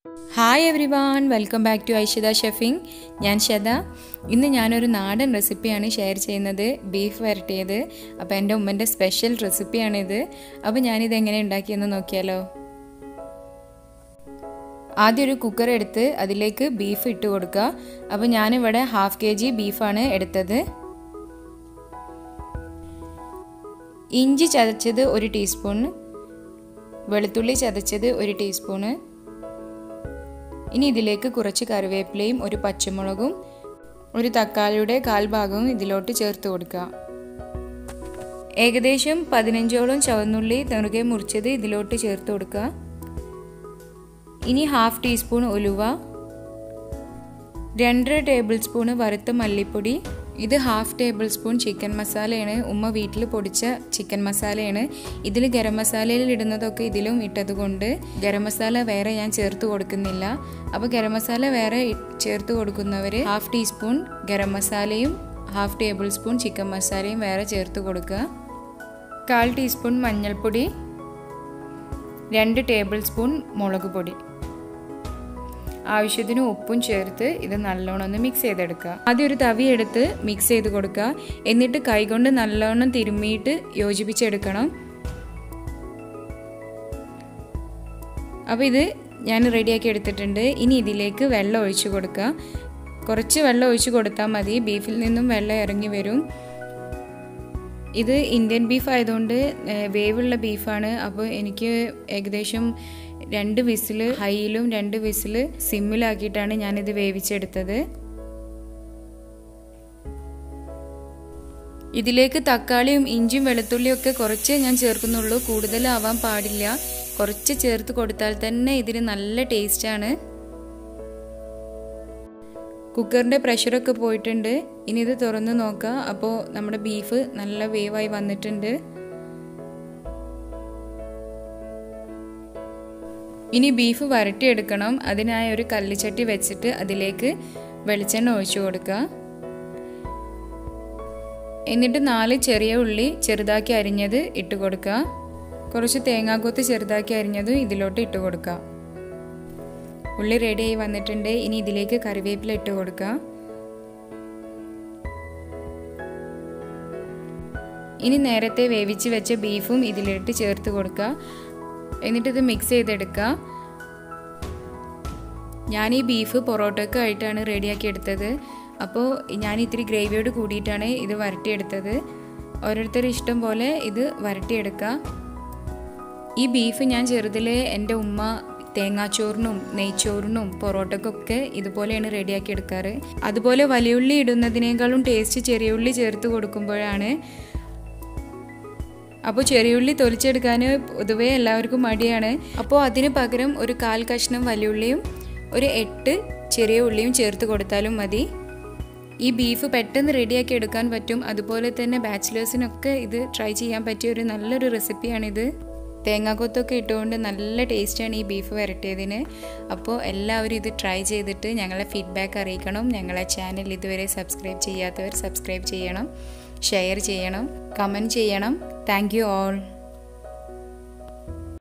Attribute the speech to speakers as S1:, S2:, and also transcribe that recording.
S1: hi everyone welcome back to Aishitha chefing ഞാൻ ഷത ഇന്ന് ഞാനൊരു നാടൻ റെസിപ്പിയാണ് ഷെയർ ചെയ്യുന്നത് ബീഫ് വരട്ടിയത് അപ്പോൾ എൻ്റെ ഉമ്മൻ്റെ സ്പെഷ്യൽ റെസിപ്പിയാണിത് അപ്പോൾ ഞാനിത് എങ്ങനെ ഉണ്ടാക്കിയെന്ന് നോക്കിയാലോ ആദ്യം ഒരു കുക്കർ എടുത്ത് അതിലേക്ക് ബീഫ് ഇട്ട് കൊടുക്കുക അപ്പോൾ ഞാനിവിടെ ഹാഫ് കെ ജി ബീഫാണ് എടുത്തത് ഇഞ്ചി ചതച്ചത് ഒരു ടീസ്പൂൺ വെളുത്തുള്ളി ചതച്ചത് ഒരു ടീസ്പൂണ് ഇനി ഇതിലേക്ക് കുറച്ച് കറിവേപ്പിലയും ഒരു പച്ചമുളകും ഒരു തക്കാളിയുടെ കാൽഭാഗവും ഇതിലോട്ട് ചേർത്ത് കൊടുക്കുക ഏകദേശം പതിനഞ്ചോളം ചുവന്നുള്ളി നെറുകെ മുറിച്ചത് ഇതിലോട്ട് ചേർത്ത് കൊടുക്കുക ഇനി ഹാഫ് ടീസ്പൂൺ ഉലുവ രണ്ടര ടേബിൾ സ്പൂണ് വറുത്ത മല്ലിപ്പൊടി ഇത് ഹാഫ് ടേബിൾ സ്പൂൺ ചിക്കൻ മസാലയാണ് ഉമ്മ വീട്ടിൽ പൊടിച്ച ചിക്കൻ മസാലയാണ് ഇതിൽ ഗരം മസാലയിൽ ഇടുന്നതൊക്കെ ഇതിലും ഇട്ടതുകൊണ്ട് ഗരം മസാല വേറെ ഞാൻ ചേർത്ത് കൊടുക്കുന്നില്ല അപ്പോൾ ഗരം മസാല വേറെ ചേർത്ത് കൊടുക്കുന്നവർ ഹാഫ് ടീസ്പൂൺ ഗരം മസാലയും ഹാഫ് ടേബിൾ സ്പൂൺ ചിക്കൻ മസാലയും വേറെ ചേർത്ത് കൊടുക്കുക കാൽ ടീസ്പൂൺ മഞ്ഞൾപ്പൊടി രണ്ട് ടേബിൾ സ്പൂൺ മുളക് പൊടി ആവശ്യത്തിന് ഉപ്പും ചേർത്ത് ഇത് നല്ലോണം ഒന്ന് മിക്സ് ചെയ്തെടുക്കുക ആദ്യം ഒരു തവി എടുത്ത് മിക്സ് ചെയ്ത് കൊടുക്കുക എന്നിട്ട് കൈകൊണ്ട് നല്ലോണം തിരുമ്മിയിട്ട് യോജിപ്പിച്ചെടുക്കണം അപ്പോൾ ഇത് ഞാൻ റെഡിയാക്കി എടുത്തിട്ടുണ്ട് ഇനി ഇതിലേക്ക് വെള്ളം ഒഴിച്ചു കൊടുക്കുക കുറച്ച് വെള്ളം ഒഴിച്ചു കൊടുത്താൽ മതി ബീഫിൽ നിന്നും വെള്ളം ഇറങ്ങി വരും ഇത് ഇന്ത്യൻ ബീഫ് ആയതുകൊണ്ട് വേവുള്ള ബീഫാണ് അപ്പോൾ എനിക്ക് ഏകദേശം രണ്ട് വിസിൽ ഹൈയിലും രണ്ട് വിസിൽ സിമ്മിലാക്കിയിട്ടാണ് ഞാനിത് വേവിച്ചെടുത്തത് ഇതിലേക്ക് തക്കാളിയും ഇഞ്ചിയും വെളുത്തുള്ളിയും ഒക്കെ കുറച്ച് ഞാൻ ചേർക്കുന്നുള്ളൂ കൂടുതലാവാൻ പാടില്ല കുറച്ച് ചേർത്ത് കൊടുത്താൽ തന്നെ ഇതിന് നല്ല ടേസ്റ്റാണ് കുക്കറിൻ്റെ പ്രഷറൊക്കെ പോയിട്ടുണ്ട് ഇനി ഇത് തുറന്ന് നോക്കാം അപ്പോൾ നമ്മുടെ ബീഫ് നല്ല വേവായി വന്നിട്ടുണ്ട് ഇനി ബീഫ് വരട്ടിയെടുക്കണം അതിനായി ഒരു കല്ലിച്ചട്ടി വെച്ചിട്ട് അതിലേക്ക് വെളിച്ചെണ്ണ ഒഴിച്ചു കൊടുക്കുക എന്നിട്ട് നാല് ചെറിയ ഉള്ളി ചെറുതാക്കി അരിഞ്ഞത് ഇട്ട് കൊടുക്കുക കുറച്ച് തേങ്ങാക്കൊത്ത് ചെറുതാക്കി അരിഞ്ഞതും ഇതിലോട്ട് ഇട്ട് കൊടുക്കുക ഉള്ളി റെഡിയായി വന്നിട്ടുണ്ട് ഇനി ഇതിലേക്ക് കറിവേപ്പില ഇട്ട് കൊടുക്കുക ഇനി നേരത്തെ വേവിച്ച് വെച്ച ബീഫും ഇതിലിട്ട് ചേർത്ത് കൊടുക്കുക എന്നിട്ട് ഇത് മിക്സ് ചെയ്തെടുക്കുക ഞാൻ ഈ ബീഫ് പൊറോട്ടയ്ക്ക് ആയിട്ടാണ് റെഡിയാക്കി എടുത്തത് അപ്പോൾ ഞാൻ ഇത്തിരി ഗ്രേവിയോട് കൂടിയിട്ടാണ് ഇത് വരട്ടിയെടുത്തത് ഓരോരുത്തരുടെ ഇഷ്ടം പോലെ ഇത് വരട്ടിയെടുക്കുക ഈ ബീഫ് ഞാൻ ചെറുതിലെ എൻ്റെ ഉമ്മ തേങ്ങാച്ചോറിനും നെയ്ച്ചോറിനും പൊറോട്ടക്കൊക്കെ ഇതുപോലെയാണ് റെഡിയാക്കി എടുക്കാറ് അതുപോലെ വലിയുള്ളി ഇടുന്നതിനേക്കാളും ടേസ്റ്റ് ചെറിയ ഉള്ളി ചേർത്ത് കൊടുക്കുമ്പോഴാണ് അപ്പോൾ ചെറിയുള്ളി തൊലിച്ചെടുക്കാൻ പൊതുവേ എല്ലാവർക്കും മടിയാണ് അപ്പോൾ അതിന് പകരം ഒരു കാൽ കഷ്ണം വലിയുള്ളിയും ഒരു എട്ട് ചെറിയ ഉള്ളിയും ചേർത്ത് കൊടുത്താലും മതി ഈ ബീഫ് പെട്ടെന്ന് റെഡിയാക്കി എടുക്കാൻ പറ്റും അതുപോലെ തന്നെ ബാച്ചിലേഴ്സിനൊക്കെ ഇത് ട്രൈ ചെയ്യാൻ പറ്റിയ ഒരു നല്ലൊരു റെസിപ്പിയാണിത് തേങ്ങാക്കൊത്തൊക്കെ ഇട്ടുകൊണ്ട് നല്ല ടേസ്റ്റാണ് ഈ ബീഫ് വരട്ടിയതിന് അപ്പോൾ എല്ലാവരും ഇത് ട്രൈ ചെയ്തിട്ട് ഞങ്ങളെ ഫീഡ്ബാക്ക് അറിയിക്കണം ഞങ്ങളെ ചാനൽ ഇതുവരെ സബ്സ്ക്രൈബ് ചെയ്യാത്തവർ സബ്സ്ക്രൈബ് ചെയ്യണം ഷെയർ ചെയ്യണം കമൻറ്റ് ചെയ്യണം താങ്ക് യു ഓൾ